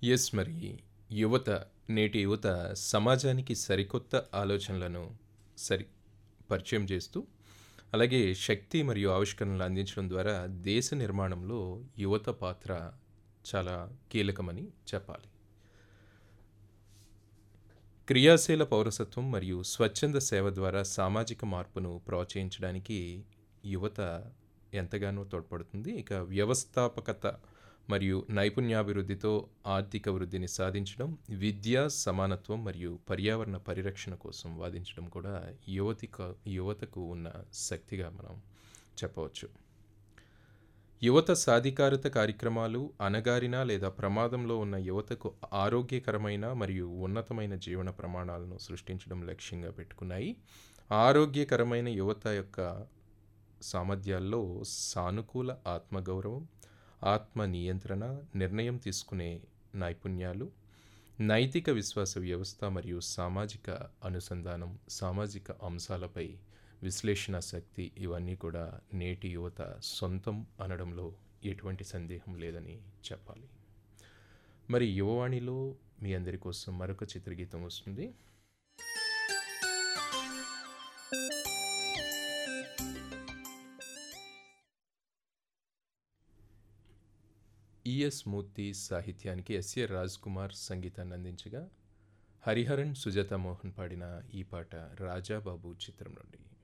yes మరి యువత నేటి యువత సమాజానికి సరికొత్త ఆలోచనలను సరి పరిచయం చేస్తూ అలాగే శక్తి మరియు ఆవిష్కరణలు అందించడం ద్వారా దేశ నిర్మాణంలో యువత పాత్ర చాలా కీలకమని చెప్పాలి క్రియాశీల పౌరసత్వం మరియు స్వచ్ఛంద సేవ ద్వారా సామాజిక మార్పును ప్రోత్సహించడానికి యువత ఎంతగానో తోడ్పడుతుంది ఇక వ్యవస్థాపకత మరియు నైపుణ్యాభివృద్ధితో ఆర్థిక వృద్ధిని సాధించడం విద్య సమానత్వం మరియు పర్యావరణ పరిరక్షణ కోసం వాదించడం కూడా యువతిక యువతకు ఉన్న శక్తిగా మనం చెప్పవచ్చు యువత సాధికారత కార్యక్రమాలు అణగారిన లేదా ప్రమాదంలో ఉన్న యువతకు ఆరోగ్యకరమైన మరియు ఉన్నతమైన జీవన ప్రమాణాలను సృష్టించడం లక్ష్యంగా పెట్టుకున్నాయి ఆరోగ్యకరమైన యువత యొక్క సామర్థ్యాల్లో సానుకూల ఆత్మగౌరవం ఆత్మ నియంత్రణ నిర్ణయం తీసుకునే నైపుణ్యాలు నైతిక విశ్వాస వ్యవస్థ మరియు సామాజిక అనుసంధానం సామాజిక అంశాలపై విశ్లేషణ శక్తి ఇవన్నీ కూడా నేటి యువత సొంతం అనడంలో ఎటువంటి సందేహం లేదని చెప్పాలి మరి యువవాణిలో మీ అందరి కోసం మరొక చిత్రగీతం వస్తుంది ఈఎస్ మూర్తి సాహిత్యానికి ఎస్ఏ రాజ్ కుమార్ సంగీతాన్ని అందించగా హరిహరన్ సుజాత మోహన్ పాడిన ఈ పాట రాజాబాబు చిత్రం నుండి